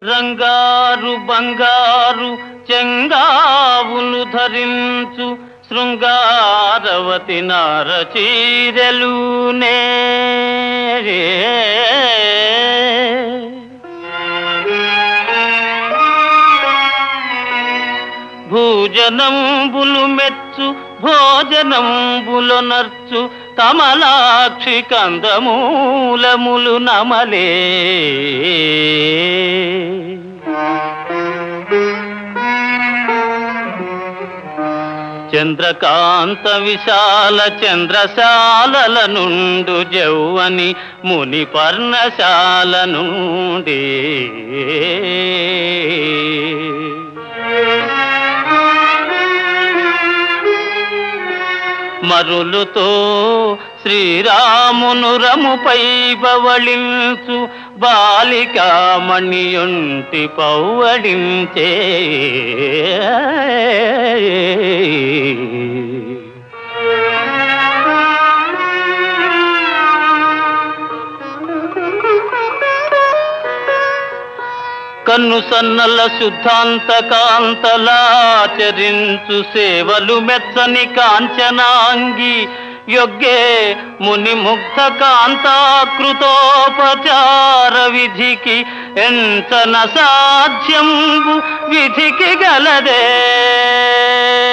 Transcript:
రంగారు బంగారు చెంగావులు ధరించు శృంగారవతి నారచీరలునే భూజనంబులు మెచ్చు భోజనంబులు నర్చు కమలాక్షి కందమూలములు నమలే చంద్రకాంత విశాల చంద్రశాలల నుండు జౌవని ముని పర్ణశాల నుండి మరులుతో శ్రీరామును రముపై బవళించు బాలికామణియుంటి పౌవడించే కన్ను సన్నల శుద్ధాంత కాంతలాచరించు సేవలు మెచ్చని కాంచనాంగి యొగ్గే ముని ముగ్ధ కాంతాకృతోపచార విధికి ఎంచన సాధ్యంబు విధికి గలదే